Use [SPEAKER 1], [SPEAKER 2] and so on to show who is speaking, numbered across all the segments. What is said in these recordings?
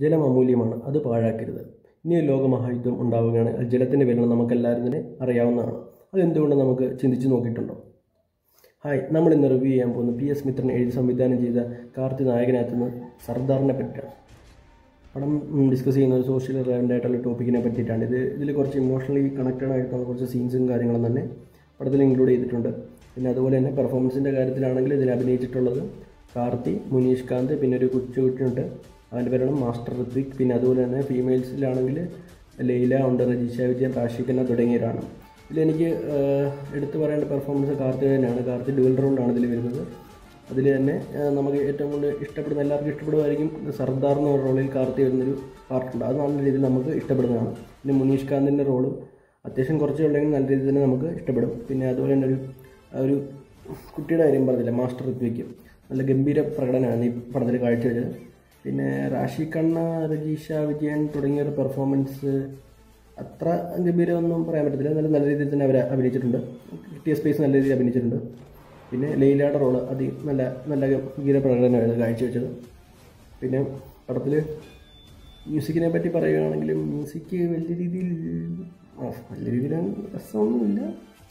[SPEAKER 1] ജലം അമൂല്യമാണ് അത് പാഴാക്കരുത് ഇനി ഒരു ലോകമഹായുദ്ധം ഉണ്ടാവുകയാണ് അത് ജലത്തിൻ്റെ വില നമുക്കെല്ലാവരും തന്നെ അറിയാവുന്നതാണ് അതെന്തുകൊണ്ട് നമുക്ക് ചിന്തിച്ച് നോക്കിയിട്ടുണ്ടോ ഹായ് നമ്മൾ ഇന്ന് റിവ്യൂ ചെയ്യാൻ പോകുന്ന പി എസ് മിത്രൻ എഴുതി സംവിധാനം ചെയ്ത കാർത്തി നായകനകത്ത് നിന്ന് സർദാറിനെ പറ്റിയാണ് പടം ഡിസ്കസ് ചെയ്യുന്ന ഒരു സോഷ്യൽ റെലവൻ്റ് ആയിട്ടുള്ള ടോപ്പിക്കിനെ പറ്റിയിട്ടാണ് ഇത് ഇതിൽ കുറച്ച് ഇമോഷണലി കണക്റ്റഡ് ആയിട്ടുള്ള കുറച്ച് സീൻസും കാര്യങ്ങളും തന്നെ പടത്തിൽ ഇൻക്ലൂഡ് ചെയ്തിട്ടുണ്ട് പിന്നെ അതുപോലെ തന്നെ പെർഫോമൻസിൻ്റെ കാര്യത്തിലാണെങ്കിൽ ഇതിൽ അഭിനയിച്ചിട്ടുള്ളത് കാർത്തി മുനീഷ് കാന്ത് പിന്നെ ഒരു കൊച്ചുകുട്ടിയുണ്ട് അവൻ്റെ പേരാണ് മാസ്റ്റർ ഋത്വിക് പിന്നെ അതുപോലെ തന്നെ ഫീമെയിൽസിലാണെങ്കിൽ ലൈല ഉണ്ട് രജിഷ വിജയൻ റാഷി ഖന്ന തുടങ്ങിയവരാണ് ഇതിലെനിക്ക് ആഹ്, എടുത്തു പറയേണ്ട പെർഫോമൻസ് കാർത്തി തന്നെയാണ് കാർത്തി ഡുവൽ റൗണ്ടാണ് ഇതിൽ വരുന്നത് അതിൽ തന്നെ ആ, നമുക്ക് ഏറ്റവും കൂടുതൽ ഇഷ്ടപ്പെടുന്ന എല്ലാവർക്കും ഇഷ്ടപ്പെടുമായിരിക്കും സർദാർ എന്ന റോളിൽ കാർത്തി വരുന്നൊരു പാർട്ടുണ്ട് അത് നല്ല രീതിയിൽ നമുക്ക് ഇഷ്ടപ്പെടുന്നതാണ് പിന്നെ മുനീഷ് കാന്തിൻ്റെ റോളും അത്യാവശ്യം കുറച്ചേ ഉള്ളെങ്കിൽ നല്ല രീതിയിൽ തന്നെ നമുക്ക് ഇഷ്ടപ്പെടും പിന്നെ അതുപോലെ തന്നെ ഒരു ആ ഒരു കുട്ടിയുടെ കാര്യം പറഞ്ഞില്ല മാസ്റ്റർ ഋത്വിക്ക് നല്ല ഗംഭീര പ്രകടനമാണ് ഈ പടത്തിൽ കാഴ്ചവെച്ചത് പിന്നെ റാഷി കണ്ണ രജീഷ വിജയൻ തുടങ്ങിയവരുടെ പെർഫോമൻസ് അത്ര ഗംഭീരമൊന്നും പറയാൻ പറ്റത്തില്ല നല്ല നല്ല രീതിയിൽ തന്നെ അവർ അഭിനയിച്ചിട്ടുണ്ട് കിട്ടിയ സ്പേസ് നല്ല രീതിയിൽ അഭിനയിച്ചിട്ടുണ്ട് പിന്നെ ലൈലയുടെ റോള് അതി നല്ല നല്ല ഗംഭീര പ്രകടനമായിരുന്നു കാഴ്ചവെച്ചത് പിന്നെ പടത്തിൽ മ്യൂസിക്കിനെ പറ്റി പറയുകയാണെങ്കിൽ മ്യൂസിക് വലിയ രീതിയിൽ ആ, വലിയ രീതിയിൽ രസമൊന്നുമില്ല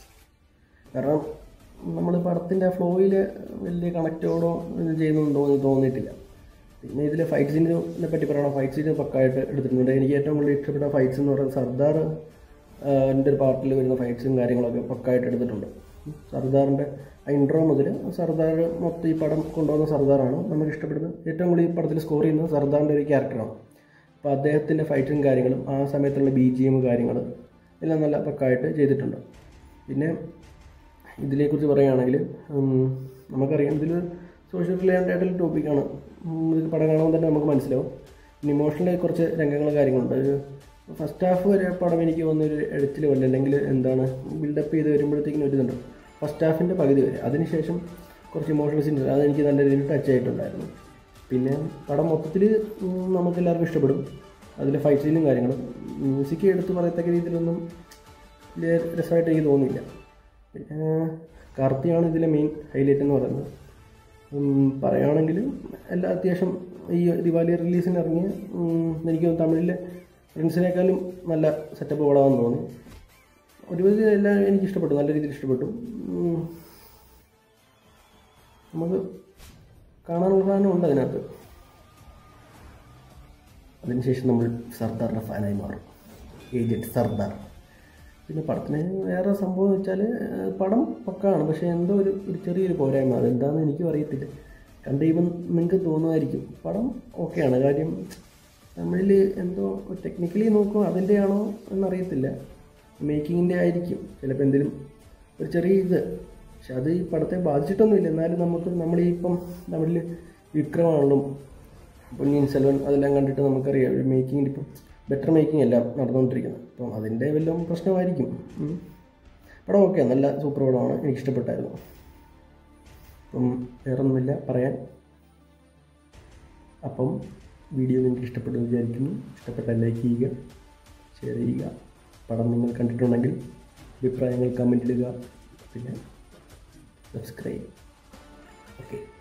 [SPEAKER 1] കാരണം നമ്മൾ പടത്തിൻ്റെ ഫ്ലോയിൽ വലിയ കണക്റ്റോടോ ഇത് ചെയ്യുന്നൊന്നും തോന്നി തോന്നിയിട്ടില്ല പിന്നെ ഇതിൽ ഫൈറ്റ് സീനിനെ പറ്റി പറയണം ഫൈറ്റ് സീൻ പക്കായിട്ട് എടുത്തിട്ടുണ്ട് എനിക്ക് ഏറ്റവും കൂടുതൽ ഇഷ്ടപ്പെട്ട ഫൈറ്റ്സ് എന്ന് പറയുന്നത് സർദാർ എൻ്റെ ഒരു പാർട്ടിൽ വരുന്ന ഫൈറ്റ്സും കാര്യങ്ങളൊക്കെ പക്കായിട്ട് എടുത്തിട്ടുണ്ട് സർദാറിൻ്റെ ആ ഇൻട്രോ മുതൽ സർദാർ മൊത്തം ഈ പടം കൊണ്ടുവന്ന സർദാറാണ് നമുക്ക് ഇഷ്ടപ്പെടുന്നത് ഏറ്റവും കൂടുതൽ ഈ പടത്തിൽ സ്കോർ ചെയ്യുന്നത് സർദാറിൻ്റെ ഒരു ക്യാരക്ടറാണ് അപ്പോൾ അദ്ദേഹത്തിൻ്റെ ഫൈറ്റും കാര്യങ്ങളും ആ സമയത്തുള്ള ബി ജി എം കാര്യങ്ങൾ എല്ലാം നല്ല പക്കായിട്ട് ചെയ്തിട്ടുണ്ട് പിന്നെ ഇതിനെക്കുറിച്ച് പറയുകയാണെങ്കിൽ ഉം, നമുക്കറിയാം ഇതിൽ സോഷ്യൽ റിലേറ്റഡ് ആയിട്ടുള്ള ടോപ്പിക്കാണ് ഇത് പടം കാണുമ്പോൾ തന്നെ നമുക്ക് മനസ്സിലാവും പിന്നെ ഇമോഷണൽ കുറച്ച് രംഗങ്ങൾ കാര്യങ്ങളുണ്ട് ഒരു ഫസ്റ്റ് ഹാഫ് വരെ പടം എനിക്ക് തോന്നുന്ന ഒരു എഴുത്തിൽ വല്ല അല്ലെങ്കിൽ എന്താണ് ബിൽഡപ്പ് ചെയ്ത് വരുമ്പോഴത്തേക്കിനും ഒരു ഇതുണ്ട് ഫസ്റ്റ് ഹാഫിൻ്റെ പകുതി വരെ അതിനുശേഷം കുറച്ച് ഇമോഷണൽ സീൻസ് അത് എനിക്ക് നല്ല രീതിയിൽ ടച്ച് ആയിട്ടുണ്ടായിരുന്നു പിന്നെ പടം മൊത്തത്തിൽ നമുക്ക് എല്ലാവർക്കും ഇഷ്ടപ്പെടും അതിലെ ഫൈറ്റ് സീനും കാര്യങ്ങളും മ്യൂസിക് എടുത്ത് പറയത്തക്ക രീതിയിലൊന്നും വലിയ രസമായിട്ട് എനിക്ക് തോന്നിയില്ല പിന്നെ കാർത്തിയാണ് ഇതിലെ മെയിൻ ഹൈലൈറ്റ് എന്ന് പറയുന്നത് ഉം, പറയുകയാണെങ്കിൽ എല്ലാ അത്യാവശ്യം ഈ ദിവാലി റിലീസിന് ഇറങ്ങിയ ഉം, എനിക്ക് തോന്നുന്നു തമിഴിലെ ഫ്രണ്ട്സിനേക്കാളും നല്ല സെറ്റപ്പ് പടമാണെന്ന് തോന്നി ഒരുവിധം എല്ലാം എനിക്ക് ഇഷ്ടപ്പെട്ടു നല്ല രീതിയിൽ ഇഷ്ടപ്പെട്ടു ഉം, നമുക്ക് കാണാനുള്ള സാധനം ഉണ്ട് അതിനകത്ത് അതിനുശേഷം നമ്മൾ സർദാറിൻ്റെ ഫാനായി മാറും ഏജൻറ്റ് സർദാർ പിന്നെ പടത്തിന് വേറെ സംഭവം എന്ന് വെച്ചാൽ പടം പക്കാണ് പക്ഷേ എന്തോ ഒരു ഒരു ചെറിയൊരു പോരായ്മ അതെന്താണെന്ന് എനിക്കും അറിയത്തില്ല കണ്ട് ഇവൻ നിങ്ങൾക്ക് തോന്നുമായിരിക്കും പടം ഓക്കെയാണ് കാര്യം തമിഴിൽ എന്തോ ടെക്നിക്കലി നോക്കുമ്പോൾ അതിൻ്റെ ആണോ എന്നറിയത്തില്ല മേക്കിങ്ങിൻ്റെ ആയിരിക്കും ചിലപ്പോൾ എന്തെങ്കിലും ഒരു ചെറിയ ഇത് പക്ഷെ അത് ഈ പടത്തെ ബാധിച്ചിട്ടൊന്നുമില്ല എന്നാലും നമുക്ക് നമ്മൾ ഈ ഇപ്പം തമിഴിൽ വിക്രമാണല്ലോ പൊന്നിയിൻ സെൽവൻ അതെല്ലാം കണ്ടിട്ട് നമുക്കറിയാം ഒരു മേക്കിങ്ങിൽ ഇപ്പം ബെറ്റർ മേക്കിംഗ് എല്ലാം നടന്നുകൊണ്ടിരിക്കുന്നത് അപ്പം അതിൻ്റെ വല്ലതും പ്രശ്നമായിരിക്കും ഉം. പടം ഓക്കെ നല്ല സൂപ്പർ പടമാണ് എനിക്ക് ഇഷ്ടപ്പെട്ടായിരുന്നു അപ്പം വേറൊന്നുമില്ല പറയാൻ അപ്പം വീഡിയോ നിങ്ങൾക്ക് ഇഷ്ടപ്പെട്ടു എന്ന് വിചാരിക്കുന്നു ഇഷ്ടപ്പെട്ടാൽ ലൈക്ക് ചെയ്യുക ഷെയർ ചെയ്യുക പടം നിങ്ങൾ കണ്ടിട്ടുണ്ടെങ്കിൽ അഭിപ്രായങ്ങൾ കമൻ്റ് ഇടുക പിന്നെ സബ്സ്ക്രൈബ് ഓക്കെ